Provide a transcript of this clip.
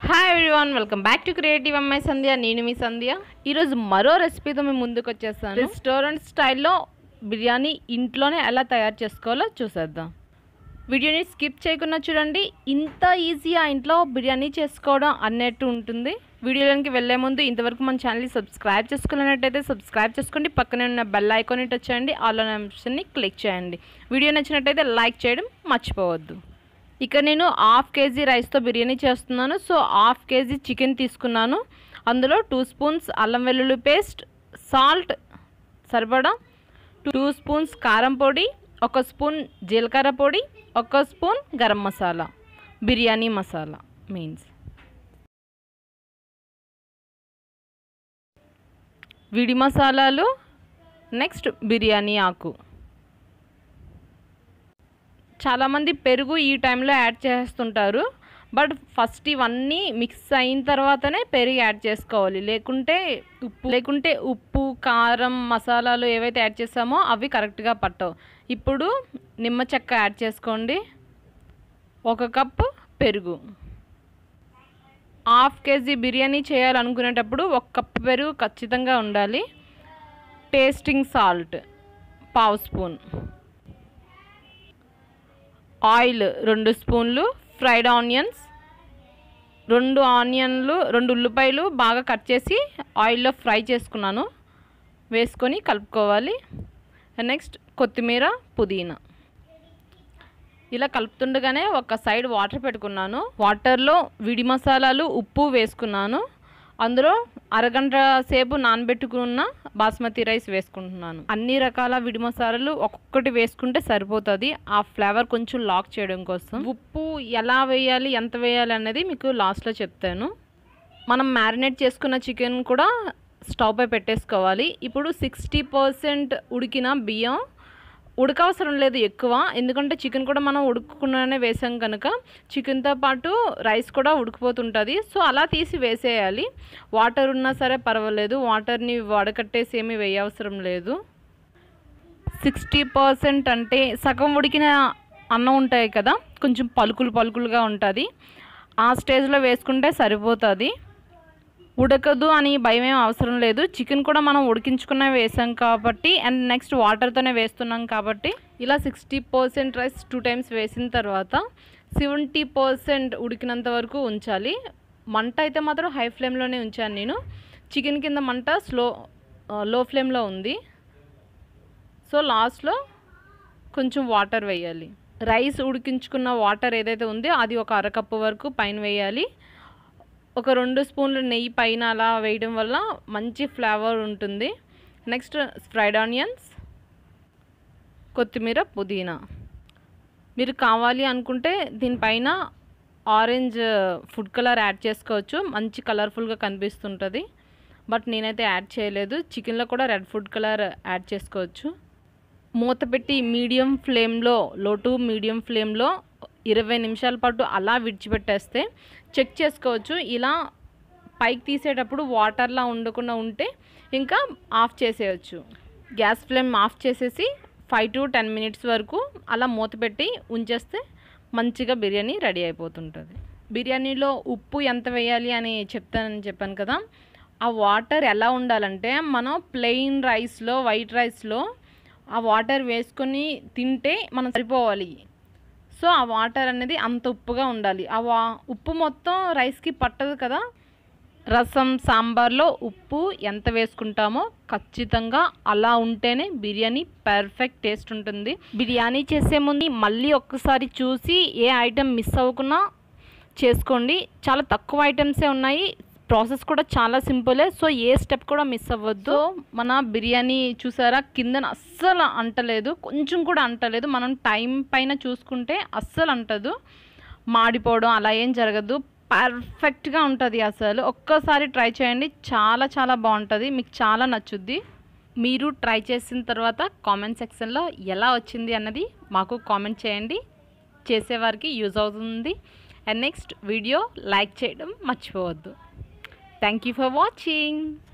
hi everyone welcome back to creative అమ్మాయి సంధ్య నేను మీ సంధ్య ఈరోజు మరో రెసిపీతో మేము ముందుకు వచ్చేస్తాను రెస్టారెంట్ స్టైల్లో బిర్యానీ ఇంట్లోనే ఎలా తయారు చేసుకోవాలో చూసేద్దాం వీడియోని స్కిప్ చేయకుండా చూడండి ఇంత ఈజీ ఆ ఇంట్లో బిర్యానీ చేసుకోవడం అన్నట్టు ఉంటుంది వీడియోలోకి వెళ్ళే ముందు ఇంతవరకు మన ఛానల్ని సబ్స్క్రైబ్ చేసుకున్నట్టయితే సబ్స్క్రైబ్ చేసుకోండి పక్కనే ఉన్న బెల్ ఐకాన్ టచ్ చేయండి ఆల్ అనే ఆప్షన్ని క్లిక్ చేయండి వీడియో నచ్చినట్టయితే లైక్ చేయడం మర్చిపోవద్దు ఇక నేను హాఫ్ కేజీ రైస్తో బిర్యానీ చేస్తున్నాను సో హాఫ్ కేజీ చికెన్ తీసుకున్నాను అందులో టూ స్పూన్స్ అల్లం వెల్లుల్లి పేస్ట్ సాల్ట్ సరిపడా టూ స్పూన్స్ కారం పొడి ఒక స్పూన్ జీలకర్ర పొడి ఒక స్పూన్ గరం మసాలా బిర్యానీ మసాలా మీన్స్ విడి మసాలాలు నెక్స్ట్ బిర్యానీ ఆకు చాలామంది పెరుగు ఈ టైంలో యాడ్ చేస్తుంటారు బట్ ఫస్ట్ ఇవన్నీ మిక్స్ అయిన తర్వాతనే పెరుగు యాడ్ చేసుకోవాలి లేకుంటే ఉప్పు లేకుంటే ఉప్పు కారం మసాలాలు ఏవైతే యాడ్ చేసామో అవి కరెక్ట్గా పట్టవు ఇప్పుడు నిమ్మ చెక్క యాడ్ చేసుకోండి ఒక కప్పు పెరుగు హాఫ్ కేజీ బిర్యానీ చేయాలనుకునేటప్పుడు ఒక కప్పు పెరుగు ఖచ్చితంగా ఉండాలి టేస్టింగ్ సాల్ట్ పావు స్పూన్ ఆయిల్ రెండు స్పూన్లు ఫ్రైడ్ ఆనియన్స్ రెండు ఆనియన్లు రెండు ఉల్లిపాయలు బాగా కట్ చేసి ఆయిల్లో ఫ్రై చేసుకున్నాను వేసుకొని కలుపుకోవాలి నెక్స్ట్ కొత్తిమీర పుదీనా ఇలా కలుపుతుండగానే ఒక సైడ్ వాటర్ పెట్టుకున్నాను వాటర్లో విడి మసాలాలు ఉప్పు వేసుకున్నాను అందులో అరగంట సేపు నానబెట్టుకున్న బాస్మతి రైస్ వేసుకుంటున్నాను అన్ని రకాల విడి మసాలాలు ఒక్కొక్కటి వేసుకుంటే సరిపోతుంది ఆ ఫ్లేవర్ కొంచెం లాక్ చేయడం కోసం ఉప్పు ఎలా వేయాలి ఎంత వేయాలి అనేది మీకు లాస్ట్లో చెప్తాను మనం మ్యారినేట్ చేసుకున్న చికెన్ కూడా స్టవ్ పై పెట్టేసుకోవాలి ఇప్పుడు సిక్స్టీ పర్సెంట్ ఉడికిన బియ్యం ఉడకవసరం లేదు ఎక్కువ ఎందుకంటే చికెన్ కూడా మనం ఉడుకుకుండానే వేసాం కనుక చికెన్తో పాటు రైస్ కూడా ఉడికిపోతుంటుంది సో అలా తీసి వేసేయాలి వాటర్ ఉన్నా సరే పర్వాలేదు వాటర్ని వడకట్టేసి ఏమీ వేయవసరం లేదు సిక్స్టీ పర్సెంట్ అంటే సగం ఉడికిన అన్నం ఉంటాయి కదా కొంచెం పలుకులు పలుకులుగా ఉంటుంది ఆ స్టేజ్లో వేసుకుంటే సరిపోతుంది ఉడకదు అని భయం ఏం అవసరం లేదు చికెన్ కూడా మనం ఉడికించుకునే వేసాం కాబట్టి అండ్ నెక్స్ట్ వాటర్తోనే వేస్తున్నాం కాబట్టి ఇలా sixty percent rice two times వేసిన తర్వాత సెవెంటీ పర్సెంట్ ఉడికినంత వరకు ఉంచాలి మంట అయితే మాత్రం హై ఫ్లేమ్లోనే ఉంచాను నేను చికెన్ కింద మంట స్లో లో ఫ్లేమ్లో ఉంది సో లాస్ట్లో కొంచెం వాటర్ వేయాలి రైస్ ఉడికించుకున్న వాటర్ ఏదైతే ఉందో అది ఒక అరకప్పు వరకు పైన వేయాలి ఒక రెండు స్పూన్లు నెయ్యి పైన అలా వేయడం వల్ల మంచి ఫ్లేవర్ ఉంటుంది నెక్స్ట్ ఫ్రైడ్ ఆనియన్స్ కొత్తిమీర పుదీనా మీరు కావాలి అనుకుంటే దీనిపైన ఆరెంజ్ ఫుడ్ కలర్ యాడ్ చేసుకోవచ్చు మంచి కలర్ఫుల్గా కనిపిస్తుంటుంది బట్ నేనైతే యాడ్ చేయలేదు చికెన్లో కూడా రెడ్ ఫుడ్ కలర్ యాడ్ చేసుకోవచ్చు మూత పెట్టి మీడియం ఫ్లేమ్లో లో టు మీడియం ఫ్లేమ్లో ఇరవై నిమిషాల పాటు అలా విడిచిపెట్టేస్తే చెక్ చేసుకోవచ్చు ఇలా పైకి తీసేటప్పుడు వాటర్లా ఉండకుండా ఉంటే ఇంకా ఆఫ్ చేసేయచ్చు గ్యాస్ ఫ్లేమ్ ఆఫ్ చేసేసి ఫైవ్ టు టెన్ మినిట్స్ వరకు అలా మూత పెట్టి ఉంచేస్తే మంచిగా బిర్యానీ రెడీ అయిపోతుంటుంది బిర్యానీలో ఉప్పు ఎంత వేయాలి అని చెప్తానని చెప్పాను కదా ఆ వాటర్ ఎలా ఉండాలంటే మనం ప్లెయిన్ రైస్లో వైట్ రైస్లో ఆ వాటర్ వేసుకొని తింటే మనం సరిపోవాలి సో ఆ వాటర్ అనేది అంత ఉప్పుగా ఉండాలి ఆ వా ఉప్పు మొత్తం రైస్కి పట్టదు కదా రసం సాంబార్లో ఉప్పు ఎంత వేసుకుంటామో ఖచ్చితంగా అలా ఉంటేనే బిర్యానీ పర్ఫెక్ట్ టేస్ట్ ఉంటుంది బిర్యానీ చేసే ముందు మళ్ళీ ఒక్కసారి చూసి ఏ ఐటెం మిస్ అవ్వకుండా చేసుకోండి చాలా తక్కువ ఐటమ్సే ఉన్నాయి ప్రాసెస్ కూడా చాలా సింపులే సో ఏ స్టెప్ కూడా మిస్ అవ్వద్దు మన బిర్యానీ చూసారా కిందన అస్సలు అంటలేదు కొంచెం కూడా అంటలేదు మనం టైం పైన చూసుకుంటే అస్సలు అంటదు మాడిపోవడం అలా ఏం జరగదు పర్ఫెక్ట్గా ఉంటుంది అసలు ఒక్కసారి ట్రై చేయండి చాలా చాలా బాగుంటుంది మీకు చాలా నచ్చుద్ది మీరు ట్రై చేసిన తర్వాత కామెంట్ సెక్షన్లో ఎలా వచ్చింది అన్నది మాకు కామెంట్ చేయండి చేసేవారికి యూజ్ అవుతుంది అండ్ నెక్స్ట్ వీడియో లైక్ చేయడం మర్చిపోవద్దు థ్యాంక్ యూ ఫర్ వాచింగ్